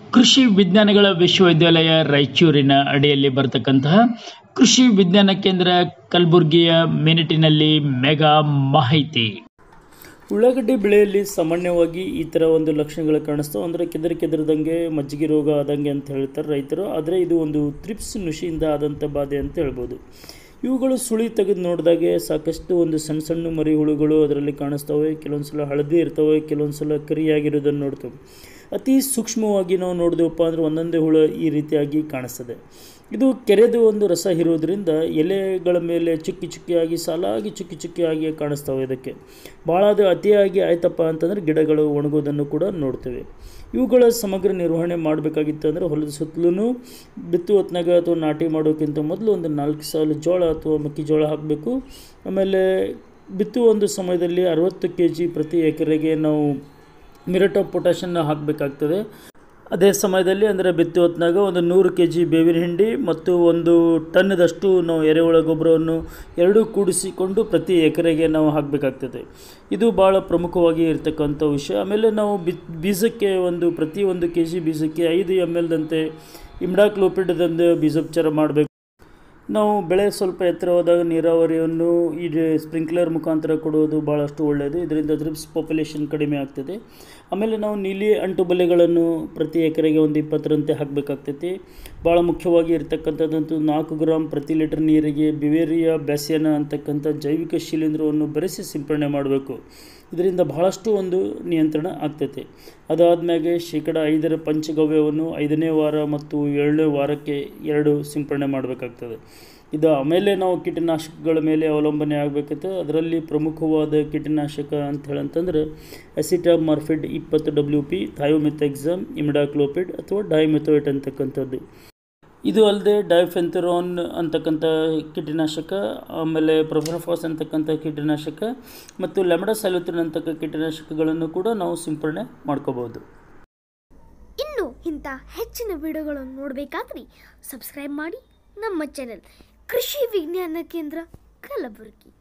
ಕೃಷಿ ವಿಜ್ಞಾನಗಳ ವಿಶ್ವವಿದ್ಯಾಲಯ ರಾಯಚೂರಿನ ಅಡಿಯಲ್ಲಿ ಬರತಕ್ಕಂತಹ ಕೃಷಿ ವಿಜ್ಞಾನ ಕೇಂದ್ರ ಕಲಬುರಗಿಯ ಮಿನಿಟಿನಲ್ಲಿ ಮೆಗಾ ಮಾಹಿತಿ ಉಳ್ಳಾಗಡ್ಡಿ ಬೆಳೆಯಲ್ಲಿ ಸಾಮಾನ್ಯವಾಗಿ ಈ ಥರ ಒಂದು ಲಕ್ಷಣಗಳು ಕಾಣಿಸ್ತಾವೆ ಅಂದರೆ ಕೆದರಿ ಕೆದರದಂಗೆ ಮಜ್ಜಿಗೆ ರೋಗ ಆದಂಗೆ ಅಂತ ಹೇಳ್ತಾರೆ ರೈತರು ಆದರೆ ಇದು ಒಂದು ತ್ರಿಪ್ಸ್ ನುಷಿಯಿಂದ ಆದಂಥ ಬಾಧೆ ಅಂತ ಹೇಳ್ಬೋದು ಇವುಗಳು ಸುಳಿ ತೆಗೆದು ನೋಡಿದಾಗೆ ಸಾಕಷ್ಟು ಒಂದು ಸಣ್ಣ ಸಣ್ಣ ಮರಿ ಹುಳುಗಳು ಅದರಲ್ಲಿ ಕಾಣಿಸ್ತವೆ ಕೆಲವೊಂದು ಸಲ ಹಳದಿ ಇರ್ತವೆ ಕೆಲವೊಂದು ಸಲ ಕರಿಯಾಗಿರೋದನ್ನು ನೋಡ್ತೇವೆ ಅತಿ ಸೂಕ್ಷ್ಮವಾಗಿ ನಾವು ನೋಡಿದೆವಪ್ಪ ಅಂದರೆ ಒಂದೊಂದೇ ಹುಳು ಈ ರೀತಿಯಾಗಿ ಕಾಣಿಸ್ತದೆ ಇದು ಕೆರೆದು ಒಂದು ರಸ ಇರೋದ್ರಿಂದ ಎಲೆಗಳ ಮೇಲೆ ಚುಕ್ಕಿ ಚುಕ್ಕಿಯಾಗಿ ಸಾಲಾಗಿ ಚುಕ್ಕಿ ಚುಕ್ಕಿಯಾಗಿ ಕಾಣಿಸ್ತವೆ ಇದಕ್ಕೆ ಭಾಳ ಅದು ಅತಿಯಾಗಿ ಆಯ್ತಪ್ಪ ಅಂತಂದರೆ ಗಿಡಗಳು ಒಣಗೋದನ್ನು ಕೂಡ ನೋಡ್ತೇವೆ ಇವುಗಳ ಸಮಗ್ರ ನಿರ್ವಹಣೆ ಮಾಡಬೇಕಾಗಿತ್ತು ಅಂದರೆ ಹೊಲದ ಸುತ್ತಲೂ ಬಿತ್ತು ಹೊತ್ನಾಗ ಅಥವಾ ನಾಟಿ ಮಾಡೋಕ್ಕಿಂತ ಮೊದಲು ಒಂದು ನಾಲ್ಕು ಸಾಲು ಜೋಳ ಅಥವಾ ಮೆಕ್ಕೆಜೋಳ ಹಾಕಬೇಕು ಆಮೇಲೆ ಬಿತ್ತುವ ಒಂದು ಸಮಯದಲ್ಲಿ ಅರವತ್ತು ಕೆ ಜಿ ಪ್ರತಿ ಎಕರೆಗೆ ನಾವು ಮಿರಟೋ ಪೊಟ್ಯಾಷನ್ನ ಹಾಕಬೇಕಾಗ್ತದೆ ಅದೇ ಸಮಯದಲ್ಲಿ ಅಂದರೆ ಬಿತ್ತಿ ಹೊತ್ನಾಗ ಒಂದು ನೂರು ಕೆ ಜಿ ಬೇವಿನ ಹಿಂಡಿ ಮತ್ತು ಒಂದು ಟನ್ನದಷ್ಟು ನಾವು ಎರೆಹುಳ ಗೊಬ್ಬರವನ್ನು ಎರಡೂ ಕೂಡಿಸಿಕೊಂಡು ಪ್ರತಿ ಎಕರೆಗೆ ನಾವು ಹಾಕಬೇಕಾಗ್ತದೆ ಇದು ಭಾಳ ಪ್ರಮುಖವಾಗಿ ಇರತಕ್ಕಂಥ ವಿಷಯ ಆಮೇಲೆ ನಾವು ಬಿ ಬೀಜಕ್ಕೆ ಒಂದು ಪ್ರತಿ ಒಂದು ಕೆ ಜಿ ಬೀಜಕ್ಕೆ ಐದು ಎಮ್ ಎಲ್ದಂತೆ ಇಮ್ಡಾಕ್ಲೋಪಿಡದಂದು ಬೀಜೋಪಚಾರ ಮಾಡಬೇಕು ನಾವು ಬೆಳೆ ಸ್ವಲ್ಪ ಎತ್ತರ ಹೋದಾಗ ನೀರಾವರಿಯನ್ನು ಈ ಸ್ಪ್ರಿಂಕ್ಲರ್ ಮುಖಾಂತರ ಕೊಡುವುದು ಭಾಳಷ್ಟು ಒಳ್ಳೆಯದು ಇದರಿಂದ ಡ್ರಿಪ್ಸ್ ಪಾಪ್ಯುಲೇಷನ್ ಕಡಿಮೆ ಆಗ್ತದೆ ಆಮೇಲೆ ನಾವು ನೀಲಿ ಅಂಟು ಬಲೆಗಳನ್ನು ಪ್ರತಿ ಎಕರೆಗೆ ಒಂದು ಇಪ್ಪತ್ತರಂತೆ ಹಾಕಬೇಕಾಗ್ತೈತಿ ಭಾಳ ಮುಖ್ಯವಾಗಿ ಇರತಕ್ಕಂಥದ್ದಂತೂ ನಾಲ್ಕು ಗ್ರಾಮ್ ಪ್ರತಿ ಲೀಟರ್ ನೀರಿಗೆ ಬಿವೇರಿಯಾ ಬ್ಯಾಸಿಯನ ಅಂತಕ್ಕಂಥ ಜೈವಿಕ ಶಿಲೀಂಧ್ರವನ್ನು ಬೆರೆಸಿ ಸಿಂಪಡಣೆ ಮಾಡಬೇಕು ಇದರಿಂದ ಬಹಳಷ್ಟು ಒಂದು ನಿಯಂತ್ರಣ ಆಗ್ತೈತೆ ಅದಾದಮೇಲೆ ಶೇಕಡ ಐದರ ಪಂಚಗವ್ಯವನ್ನು ಐದನೇ ವಾರ ಮತ್ತು ಏಳನೇ ವಾರಕ್ಕೆ ಎರಡು ಸಿಂಪಡಣೆ ಮಾಡಬೇಕಾಗ್ತದೆ ಇದು ಆಮೇಲೆ ನಾವು ಕೀಟನಾಶಕಗಳ ಮೇಲೆ ಅವಲಂಬನೆ ಆಗಬೇಕಂತ ಅದರಲ್ಲಿ ಪ್ರಮುಖವಾದ ಕೀಟನಾಶಕ ಅಂತ ಹೇಳಂತಂದ್ರೆ ಅಸಿಟಾಮಾರ್ಫಿಡ್ ಇಪ್ಪತ್ತು ಡಬ್ಲ್ಯೂ ಪಿ ಥಯೋಮಿಥೆಕ್ಸಾಮ್ ಇಮಿಡಾಕ್ಲೋಪಿಡ್ ಅಥವಾ ಡೈಮೆಥೋಯಿಟ್ ಅಂತಕ್ಕಂಥದ್ದು ಇದು ಅಲ್ಲದೆ ಡೈಫೆಂಥೆರಾನ್ ಅಂತಕ್ಕಂಥ ಕೀಟನಾಶಕ ಆಮೇಲೆ ಪ್ರೊಫೆನಫಾಸ್ ಅಂತಕ್ಕಂಥ ಕೀಟನಾಶಕ ಮತ್ತು ಲೆಮಡಾ ಸ್ಯಾಲ್ಯೂತ್ರಿನ್ ಅಂತಕ್ಕ ಕೀಟನಾಶಕಗಳನ್ನು ಕೂಡ ನಾವು ಸಿಂಪಡಣೆ ಮಾಡ್ಕೋಬಹುದು ಇನ್ನು ಇಂಥ ಹೆಚ್ಚಿನ ವಿಡಿಯೋಗಳನ್ನು ನೋಡಬೇಕಾದ್ರೆ ಸಬ್ಸ್ಕ್ರೈಬ್ ಮಾಡಿ ನಮ್ಮ ಚಾನೆಲ್ ಕೃಷಿ ವಿಜ್ಞಾನ ಕೇಂದ್ರ ಕಲಬುರಗಿ